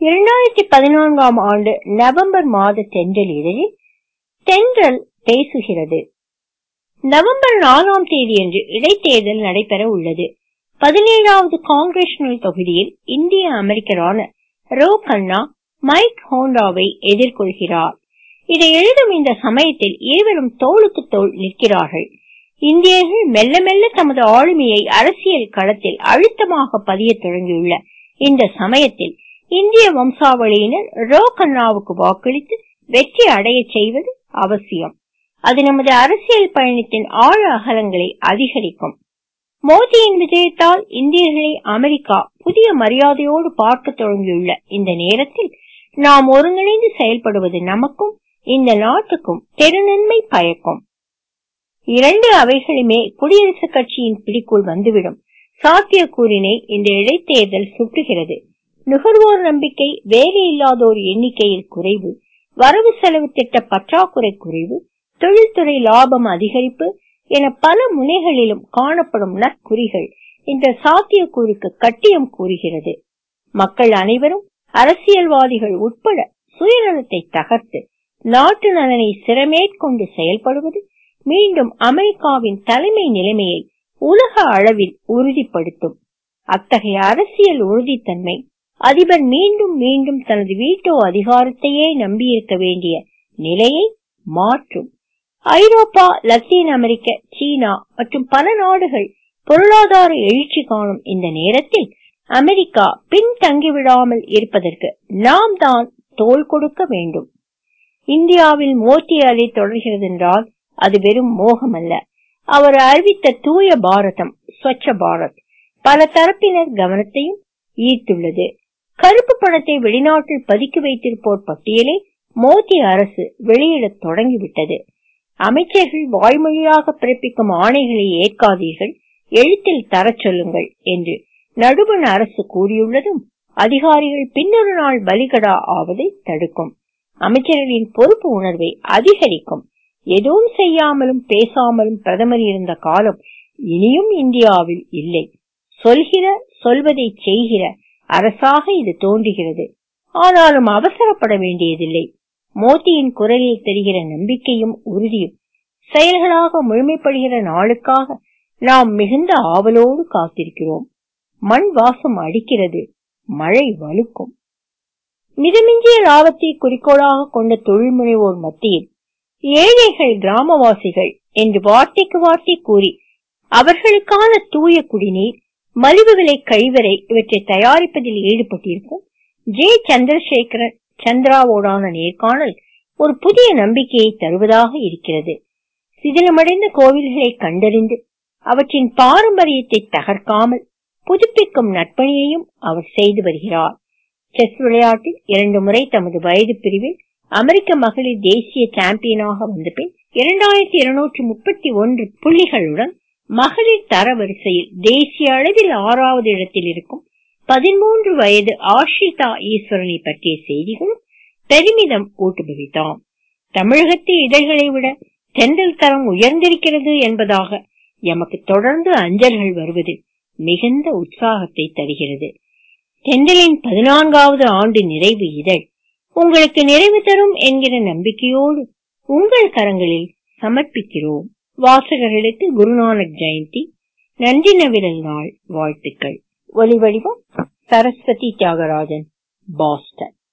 இரண்டாயிரத்தி பதினான்காம் ஆண்டு நவம்பர் மாத தென்றல் இதழில் தென்றல் பேசுகிறது நவம்பர் நாலாம் தேதியன்று இடைத்தேர்தல் நடைபெற உள்ளது பதினேழாவது காங்கிரஷனல் தொகுதியில் இந்திய அமெரிக்கரான ரோ கண்ணா மைக் ஹோண்டாவை எதிர்கொள்கிறார் இதை எழுதும் இந்த சமயத்தில் இருவரும் தோளுக்கு தோள் நிற்கிறார்கள் இந்தியர்கள் மெல்ல மெல்ல தமது ஆளுமையை அரசியல் களத்தில் அழுத்தமாக பதிய தொடங்கியுள்ள இந்த சமயத்தில் இந்திய வம்சாவளியினர் ரோ கண்ணாவுக்கு வாக்களித்து வெற்றி அடைய செய்வது அவசியம் அது நமது அரசியல் பயணத்தின் ஆழ அகலங்களை அதிகரிக்கும் மோடியின் விஜயத்தால் இந்தியர்களை அமெரிக்கா புதிய மரியாதையோடு பார்க்க தொடங்கியுள்ள இந்த நேரத்தில் நாம் ஒருங்கிணைந்து செயல்படுவது நமக்கும் இந்த நாட்டுக்கும் பெருநன்மை பயக்கும் இரண்டு அவைகளுமே குடியரசுக் கட்சியின் பிடிக்குள் வந்துவிடும் சாத்தியக்கூறினை இந்த இடைத்தேர்தல் சுட்டுகிறது நுகர்வோர் நம்பிக்கை வேலையில்லாதோர் எண்ணிக்கையில் குறைவு வரவு செலவு திட்ட பற்றாக்குறை குறைவு தொழில்துறை லாபம் அதிகரிப்பு என பல முனைகளிலும் காணப்படும் நற்குறிகள் இந்த சாத்தியக்கூறுக்கு கட்டியம் கூறுகிறது மக்கள் அனைவரும் அரசியல்வாதிகள் உட்பட சுயநலத்தை தகர்த்து நாட்டு நலனை சிறமேற்கொண்டு செயல்படுவது மீண்டும் அமெரிக்காவின் தலைமை நிலைமையை உலக அளவில் உறுதிப்படுத்தும் அத்தகைய அரசியல் உறுதித்தன்மை அதிபர் மீண்டும் மீண்டும் தனது வீட்டோ அதிகாரத்தையே நம்பியிருக்க வேண்டிய நிலையை மாற்றும் ஐரோப்பா லத்தீன் அமெரிக்க சீனா மற்றும் பல நாடுகள் பொருளாதார எழுச்சி காணும் இந்த நேரத்தில் அமெரிக்கா பின்தங்கிவிடாமல் இருப்பதற்கு நாம் தான் தோள் கொடுக்க வேண்டும் இந்தியாவில் மோடி அலை தொடர்கிறது என்றால் அது வெறும் மோகம் அல்ல அவர் அறிவித்த தூய பாரதம் ஸ்வச்ச பாரத் பல தரப்பினர் கவனத்தையும் ஈர்த்துள்ளது கருப்பு பணத்தை வெளிநாட்டில் பதுக்கி வைத்திருப்போர் பட்டியலை மோடி அரசு வெளியிடத் தொடங்கிவிட்டது அமைச்சர்கள் வாய்மொழியாக பிறப்பிக்கும் ஆணைகளை ஏற்காதீர்கள் எழுத்தில் தரச் சொல்லுங்கள் என்று நடுவண் அரசு கூறியுள்ளதும் அதிகாரிகள் பின்னொரு நாள் பலிகடா ஆவதை தடுக்கும் அமைச்சர்களின் பொறுப்பு உணர்வை அதிகரிக்கும் எதுவும் செய்யாமலும் பேசாமலும் பிரதமர் இருந்த காலம் இனியும் இந்தியாவில் இல்லை சொல்கிற சொல்வதை செய்கிற அரசாக இது தோன்றுகிறது ஆனாலும் அவசரப்பட வேண்டியதில்லை மோடியின் குரலில் தெரிகிற நம்பிக்கையும் உறுதியும் செயல்களாக முழுமைப்படுகிற நாளுக்காக நாம் மிகுந்த ஆவலோடு காத்திருக்கிறோம் மண் வாசம் அடிக்கிறது மழை வலுக்கும் மிதமிஞ்சிய லாபத்தை குறிக்கோளாக கொண்ட தொழில் முனைவோர் மத்தியில் ஏழைகள் கிராமவாசிகள் என்று வார்த்தைக்கு வார்த்தை கூறி அவர்களுக்கான தூய குடிநீர் மலிவு விலை கழிவறை இவற்றை தயாரிப்பதில் ஈடுபட்டிருக்கும் ஜே சந்திரசேகரன் சந்திராவோடான நேர்காணல் ஒரு புதிய நம்பிக்கையை தருவதாக இருக்கிறது சிதிலமடைந்த கோவில்களை கண்டறிந்து அவற்றின் பாரம்பரியத்தை தகர்க்காமல் புதுப்பிக்கும் நற்பணியையும் அவர் செய்து வருகிறார் செஸ் விளையாட்டில் இரண்டு முறை தமது வயது பிரிவில் அமெரிக்க மகளிர் தேசிய சாம்பியனாக வந்த பின் இரண்டாயிரத்தி இருநூற்று முப்பத்தி ஒன்று புள்ளிகளுடன் மகளிர் தரவரிசையில் தேசிய அளவில் ஆறாவது இடத்தில் இருக்கும் பதிமூன்று வயது ஆஷிதா ஈஸ்வரனை பற்றிய செய்திகளும் பெருமிதம் ஊட்டுபவித்தாம் தமிழகத்து இதழ்களை விட தென்றல் தரம் உயர்ந்திருக்கிறது என்பதாக எமக்கு தொடர்ந்து அஞ்சல்கள் வருவது மிகுந்த உற்சாகத்தை தருகிறது தென்றலின் பதினான்காவது ஆண்டு நிறைவு இதழ் உங்களுக்கு நிறைவு தரும் என்கிற நம்பிக்கையோடு உங்கள் கரங்களில் சமர்ப்பிக்கிறோம் வாசகர்களுக்கு குருநானக் ஜெயந்தி நன்றி நவிரல் நாள் வாழ்த்துக்கள் ஒலிவடிவம் சரஸ்வதி தியாகராஜன் பாஸ்டன்